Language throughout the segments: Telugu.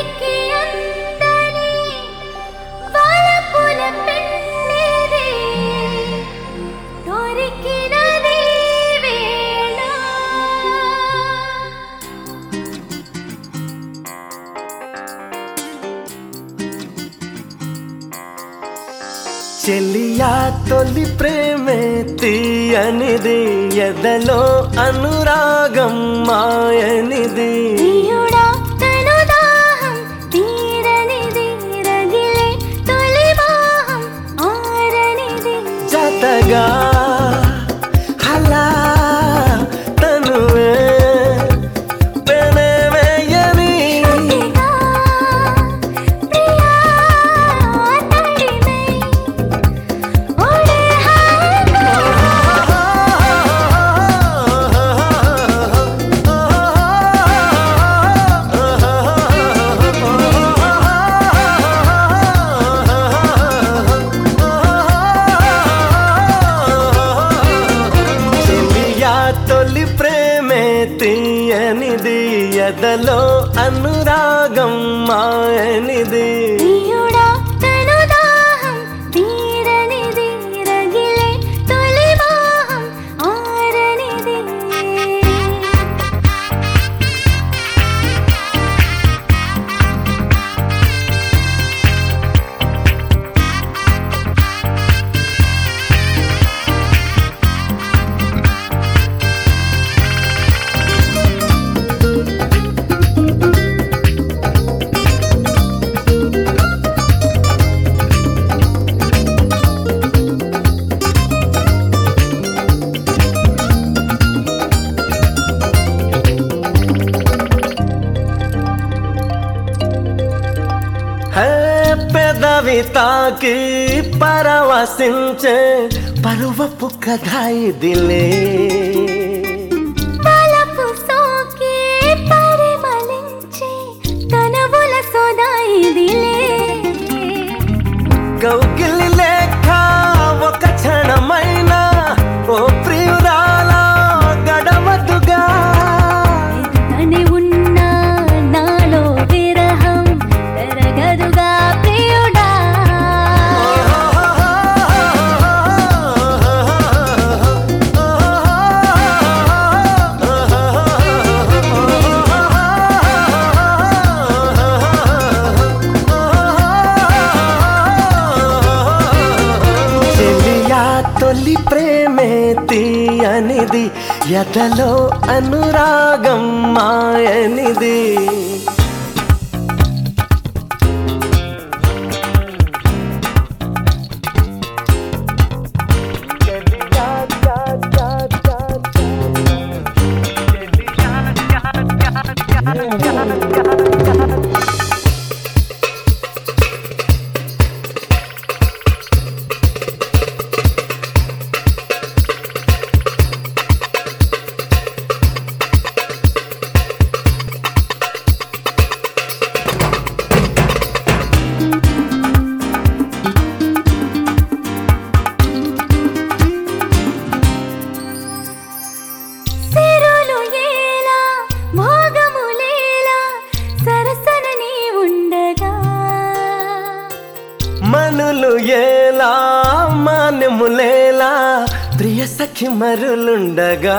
ఊరికి అందని వలపుల పెన్నిది దొరికినది వేళ చెలియా తొలి ప్రేమే తీయనిది ఎదలో అనురాగం మాయనిది ప్రియుడా తను దాహం తీరనిది రగిలే తొలి వాహం ఆరనిది జతగా అలా తనువే పెనవేయని అతిగా ప్రియా తడిమై ఓడే హాగా చెలియా తొలి ప్రేమే తీయనిది ఎదలో అనురాగం మాయనిది ప్రియుడా తను దాహం తీరనిది రగిలే తొలి వాహం ఆరనిది హే పెదవి తాకి పరవశించే పరువపు కథ ఇదిలే తలపు సోకి పరిమళించే కనవుల సోదా ఇదిలే కౌకిలి లేఖ ఒక క్షణమైన ఓ ప్రియురాల గడవదుగా తని ఉన్న నాలో విరహం తరగదుగా ప్రియుడా చెలియా తొలి ప్రేమే తీయనిది ఎదలో అనురాగం మాయనిది సిరులు ఏలా భోగములేలా సరసన నీ ఉండగా మనులు ఏలా మాన్యములేలా ప్రియ సఖి మరులుండగా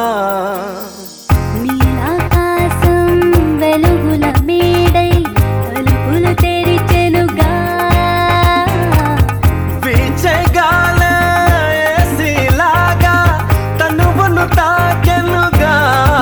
నీలాకాశం వెలుగుల మేడై తలుపులు తెరిచెనుగా వీచగాల ఏసీలాగా తనువును తాకెనుగా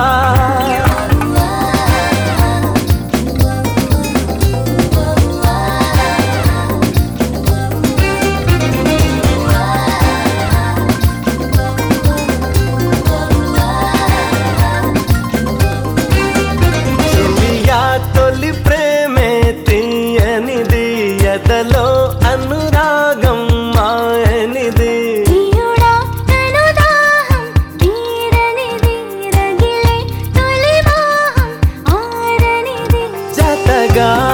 చెలియా తొలి ప్రేమే తీయనిది ఎదలో అనురాగం మాయనిది ప్రియుడా తను దాహం తీరనిది రగిలే తొలి వాహం ఆరనిది జతగా